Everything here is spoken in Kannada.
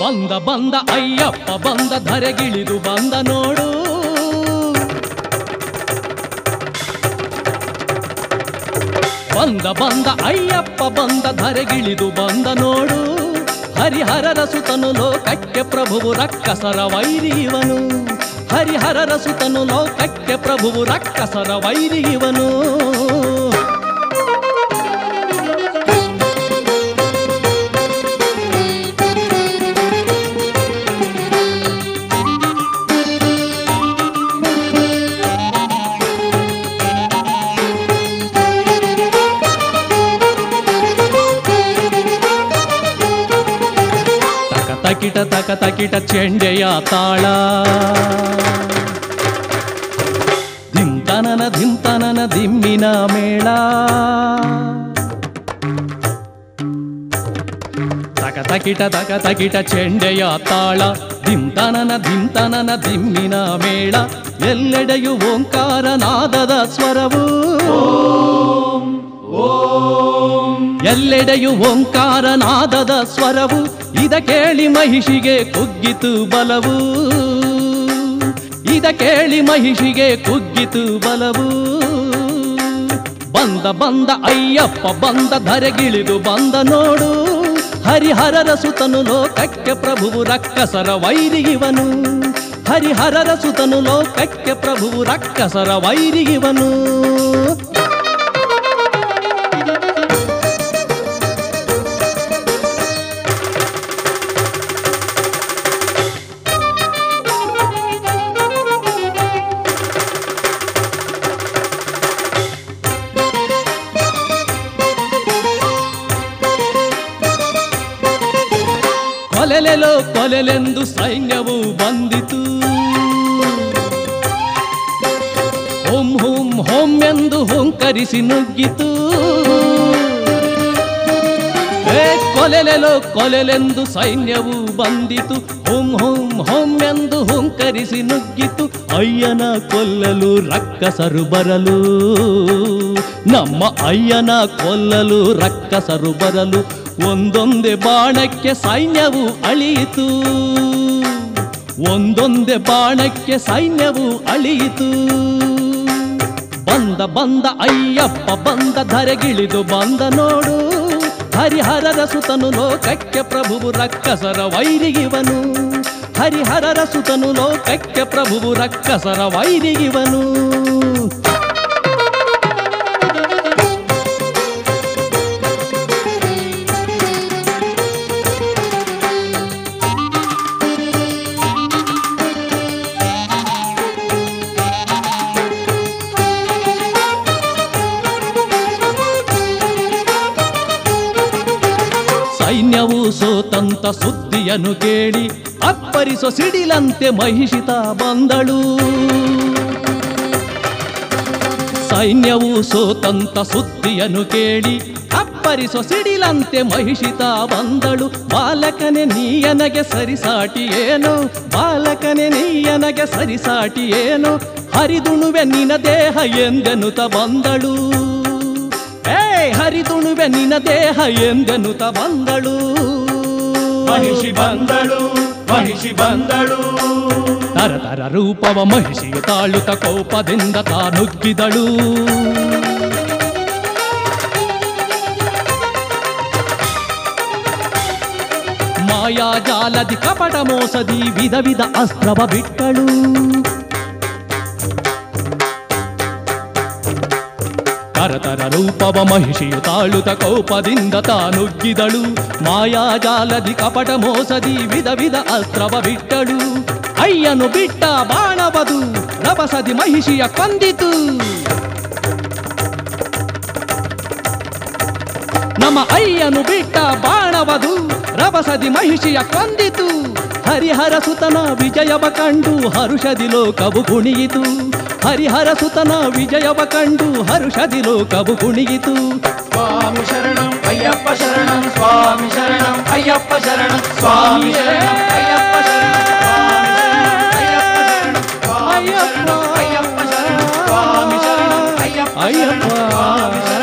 ಬಂದ ಬಂದ ಅಯ್ಯಪ್ಪ ಬಂದ ಧರೆಗಿಳಿದು ಬಂದ ನೋಡು ಬಂದ ಬಂದ ಅಯ್ಯಪ್ಪ ಬಂದ ಧರೆಗಿಳಿದು ಬಂದ ನೋಡು ಹರಿಹರರ ಸುತನು ಲೋಕಕ್ಕೆ ಪ್ರಭುವು ರಕ್ಕಸರ ವೈರಿ ಇವನು ಹರಿಹರರ ಸುತನು ಲೋಕಕ್ಕೆ ಪ್ರಭುವು ರಕ್ಕಸರ ವೈರಿ ಇವನು ತಕ ತಕಿಟ ತಕ ತಕಿಟ ಚೆಂಡೆಯ ತಾಳ ಧಿಂತನನ ಧಿಂತನನ ದಿಮ್ಮಿನ ಮೇಳ ತಕ ತಕಿಟ ತಕ ತಕಿಟ ಚೆಂಡೆಯ ತಾಳ ಧಿಂತನನ ಧಿಂತನನ ದಿಮ್ಮಿನ ಮೇಳ ಎಲ್ಲೆಡೆಯು ಓಂಕಾರ ನಾದದ ಸ್ವರವು ಎಲ್ಲೆಡೆಯು ಓಂಕಾರ ನಾದದ ಸ್ವರವು ಇದ ಕೇಳಿ ಮಹಿಷಿಗೆ ಕುಗ್ಗಿತು ಬಲವು ಇದ ಕೇಳಿ ಮಹಿಷಿಗೆ ಕುಗ್ಗಿತು ಬಲವು ಬಂದ ಬಂದ ಅಯ್ಯಪ್ಪ ಬಂದ ಧರೆಗಿಳಿದು ಬಂದ ನೋಡು ಹರಿಹರರ ಸುತನು ಲೋಕಕ್ಕೆ ಪ್ರಭುವು ರಕ್ಕಸರ ವೈರಿಗಿವನು ಹರಿಹರರ ಸುತನು ಲೋಕಕ್ಕೆ ಪ್ರಭುವು ರಕ್ಕಸರ ವೈರಿಗಿವನು ಕೊಲೆಲೆಲೋ ಕೊಲೆಲೆಂದು ಸೈನ್ಯವು ಬಂದಿತು ಹೋಂ ಹೋಂ ಹೋಂ ಎಂದು ಹುಂಕರಿಸಿ ನುಗ್ಗಿತು ಏ ಕೊಲೆಲೆಲೋ ಕೊಲೆಲೆಂದು ಸೈನ್ಯವು ಬಂದಿತು ಹೋಂ ಹೋಂ ಹೋಂ ಎಂದು ಹುಂಕರಿಸಿ ನುಗ್ಗಿತು ಅಯ್ಯನ ಕೊಲ್ಲಲು ರಕ್ಕಸರು ಬರಲು ನಮ್ಮ ಅಯ್ಯನ ಕೊಲ್ಲಲು ರಕ್ಕಸರು ಬರಲು ಒಂದೊಂದೇ ಬಾಣಕ್ಕೆ ಸೈನ್ಯವು ಅಳಿಯಿತು ಒಂದೊಂದೇ ಬಾಣಕ್ಕೆ ಸೈನ್ಯವು ಅಳಿಯಿತು ಬಂದ ಬಂದ ಅಯ್ಯಪ್ಪ ಬಂದ ಧರೆಗಿಳಿದು ಬಂದ ನೋಡು ಹರಿಹರರ ಸುತನು ಲೋಕಕ್ಕೆ ಪ್ರಭುವು ರಕ್ಕಸರ ವೈರಿಗಿವನು ಹರಿಹರರ ಸುತನು ಲೋಕಕ್ಕೆ ಪ್ರಭುವು ರಕ್ಕಸರ ವೈರಿಗಿವನು ಸೈನ್ಯವು ಸೋತಂತ ಸುದ್ದಿಯನ್ನು ಕೇಳಿ ಅಪ್ಪರಿಸೋ ಸಿಡಿಲಂತೆ ಮಹಿಷಿತ ಬಂದಳು ಸೈನ್ಯವು ಸೋತಂತ ಸುದ್ದಿಯನ್ನು ಕೇಳಿ ಅಪ್ಪರಿಸೋ ಸಿಡಿಲಂತೆ ಮಹಿಷಿತ ಬಂದಳು ಬಾಲಕನೆ ನೀಯನಗೆ ಸರಿಸಾಟಿ ಏನೋ ಬಾಲಕನೆ ನೀಯನಗೆ ಸರಿಸಾಟಿ ಏನೋ ಹರಿದುಣುವೆ ನಿನ ದೇಹ ಎಂದೆನುತ ಬಂದಳು ಏ ಹರಿದುಣುವೆ ನಿನ ದೇಹ ಎಂದೆನುತ ಬಂದಳು ಮಹಿಷಿ ಬಂದಳು ಮಹಿಷಿ ಬಂದಳು ತರ ತರ ರೂಪವ ಮಹಿಷಿಯು ತಾಳುತ್ತ ಕೋಪದಿಂದ ತಾನುಗ್ಗಿದಳು ಮಾಯಾಜಾಲದಿ ಕಪಟ ಮೋಸದಿ ವಿಧ ವಿಧ ಅಸ್ತ್ರವ ಬಿಟ್ಟಳು ಕರತರ ರೂಪವ ಮಹಿಷಿಯು ತಾಳುತ್ತ ಕೋಪದಿಂದ ತಾನುಗ್ಗಿದಳು ಮಾಯಾಜಾಲದಿ ಕಪಟ ಮೋಸದಿ ವಿಧ ವಿಧ ಅಸ್ತ್ರವ ಬಿಟ್ಟಳು ಅಯ್ಯನು ಬಿಟ್ಟ ಬಾಣವದು ರಭಸದಿ ಮಹಿಷಿಯ ಕೊಂದಿತು ನಮ್ಮ ಅಯ್ಯನು ಬಿಟ್ಟ ಬಾಣವದು ರಭಸದಿ ಮಹಿಷಿಯ ಕೊಂದಿತು ಹರಿಹರ ಸುತನ ವಿಜಯವ ಕಂಡು ಹರುಷದಿ ಲೋಕವು ಕುಣಿಯಿತು ಹರಿಹರ ಸುತನ ವಿಜಯವ ಕಂಡು ಹರುಷದಿ ಲೋಕವು ಕುಣಿಯಿತು ಸ್ವಾಮಿ ಶರಣಂ ಅಯ್ಯಪ್ಪ ಶರಣಂ ಸ್ವಾಮಿ ಶರಣಂ ಅಯ್ಯಪ್ಪ ಶರಣಂ ಸ್ವಾಮಿ ಶರಣಂ ಅಯ್ಯಪ್ಪ ಶರಣಂ ಸ್ವಾಮಿ ಶರಣಂ ಅಯ್ಯಪ್ಪ ಶರಣಂ ಅಯ್ಯಪ್ಪ ಶರಣಂ ಸ್ವಾಮಿ ಶರಣಂ ಅಯ್ಯಪ್ಪ ಶರಣಂ ಅಯ್ಯಪ್ಪ ಸ್ವಾಮಿ ಶರಣಂ